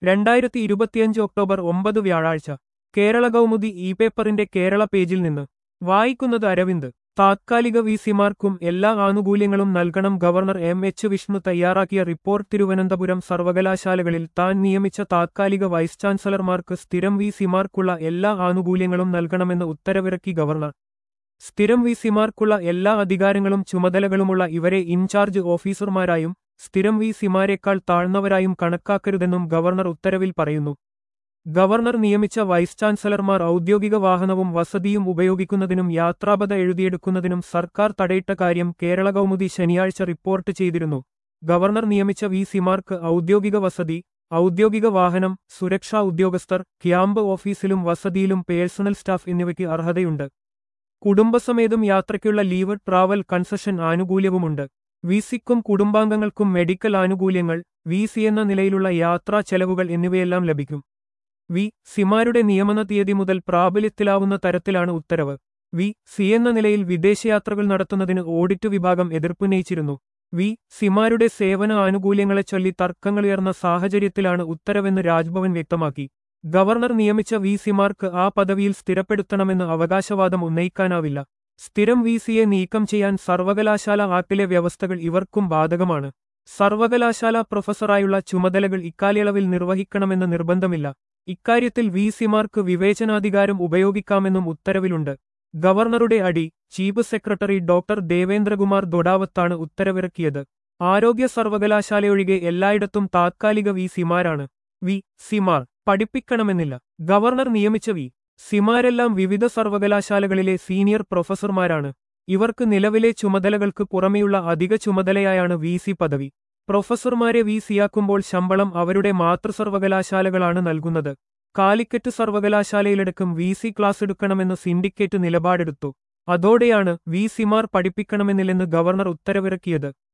രണ്ടായിരത്തി ഇരുപത്തിയഞ്ച് ഒക്ടോബർ ഒമ്പത് വ്യാഴാഴ്ച കേരള കൗമുദി ഇ പേപ്പറിന്റെ കേരള പേജിൽ നിന്ന് വായിക്കുന്നത് അരവിന്ദ് താത്കാലിക വി സിമാർക്കും എല്ലാ ആനുകൂല്യങ്ങളും നൽകണം ഗവർണർ എം എച്ച് വിഷ്ണു തയ്യാറാക്കിയ റിപ്പോർട്ട് തിരുവനന്തപുരം സർവകലാശാലകളിൽ താൻ നിയമിച്ച താത്കാലിക വൈസ് ചാൻസലർമാർക്ക് സ്ഥിരം വി സിമാർക്കുള്ള എല്ലാ ആനുകൂല്യങ്ങളും നൽകണമെന്ന് ഉത്തരവിറക്കി ഗവർണർ സ്ഥിരം വി സിമാർക്കുള്ള എല്ലാ അധികാരങ്ങളും ചുമതലകളുമുള്ള ഇവരെ ഇൻചാർജ് ഓഫീസർമാരായും സ്ഥിരം വി സിമാരെക്കാൾ താഴ്ന്നവരായും കണക്കാക്കരുതെന്നും ഗവർണർ ഉത്തരവിൽ പറയുന്നു ഗവർണർ നിയമിച്ച വൈസ് ചാൻസലർമാർ ഔദ്യോഗിക വാഹനവും വസതിയും ഉപയോഗിക്കുന്നതിനും യാത്രാപത എഴുതിയെടുക്കുന്നതിനും സർക്കാർ തടയിട്ട കാര്യം കേരള കൗമുദി ശനിയാഴ്ച റിപ്പോർട്ട് ചെയ്തിരുന്നു ഗവർണർ നിയമിച്ച വി സിമാർക്ക് ഔദ്യോഗിക വസതി ഔദ്യോഗിക വാഹനം സുരക്ഷാ ഉദ്യോഗസ്ഥർ ക്യാമ്പ് ഓഫീസിലും വസതിയിലും പേഴ്സണൽ സ്റ്റാഫ് എന്നിവയ്ക്ക് അർഹതയുണ്ട് കുടുംബസമേതം യാത്രയ്ക്കുള്ള ലീവ് ട്രാവൽ കൺസഷൻ ആനുകൂല്യവുമുണ്ട് വി സിക്കും കുടുംബാംഗങ്ങൾക്കും മെഡിക്കൽ ആനുകൂല്യങ്ങൾ വി സി എന്ന നിലയിലുള്ള യാത്രാ ചെലവുകൾ എന്നിവയെല്ലാം ലഭിക്കും വി സിമാരുടെ നിയമന തീയതി മുതൽ പ്രാബല്യത്തിലാവുന്ന തരത്തിലാണ് ഉത്തരവ് വി സി എന്ന നിലയിൽ വിദേശയാത്രകൾ നടത്തുന്നതിന് ഓഡിറ്റ് വിഭാഗം എതിർപ്പുന്നയിച്ചിരുന്നു വി സിമാരുടെ സേവന ആനുകൂല്യങ്ങളെ ചൊല്ലി തർക്കങ്ങളുയർന്ന സാഹചര്യത്തിലാണ് ഉത്തരവെന്ന് രാജ്ഭവൻ വ്യക്തമാക്കി ഗവർണർ നിയമിച്ച വി സിമാർക്ക് ആ പദവിയിൽ സ്ഥിരപ്പെടുത്തണമെന്ന് അവകാശവാദം ഉന്നയിക്കാനാവില്ല സ്ഥിരം വി സിയെ നീക്കം ചെയ്യാൻ സർവകലാശാല ആക്ടിലെ വ്യവസ്ഥകൾ ഇവർക്കും ബാധകമാണ് സർവകലാശാല പ്രൊഫസറായുള്ള ചുമതലകൾ ഇക്കാലയളവിൽ നിർവഹിക്കണമെന്ന് നിർബന്ധമില്ല ഇക്കാര്യത്തിൽ വി സിമാർക്ക് വിവേചനാധികാരം ഉപയോഗിക്കാമെന്നും ഉത്തരവിലുണ്ട് ഗവർണറുടെ അടി ചീഫ് സെക്രട്ടറി ഡോക്ടർ ദേവേന്ദ്രകുമാർ ദൊഡാവത്താണ് ഉത്തരവിറക്കിയത് ആരോഗ്യ സർവകലാശാലയൊഴികെ എല്ലായിടത്തും താത്കാലിക വി സിമാരാണ് വി സിമാർ പഠിപ്പിക്കണമെന്നില്ല ഗവർണർ നിയമിച്ച വി സിമാരെല്ലാം വിവിധ സർവകലാശാലകളിലെ സീനിയർ പ്രൊഫസർമാരാണ് ഇവർക്ക് നിലവിലെ ചുമതലകൾക്ക് പുറമെയുള്ള അധിക ചുമതലയായാണ് വി സി പദവി പ്രൊഫസർമാരെ വി സിയാക്കുമ്പോൾ ശമ്പളം അവരുടെ മാതൃസർവകലാശാലകളാണ് നൽകുന്നത് കാലിക്കറ്റ് സർവകലാശാലയിലടക്കം വി സി ക്ലാസ് എടുക്കണമെന്ന് സിൻഡിക്കേറ്റ് നിലപാടെടുത്തു അതോടെയാണ് വി സിമാർ പഠിപ്പിക്കണമെന്നില്ലെന്ന് ഗവർണർ ഉത്തരവിറക്കിയത്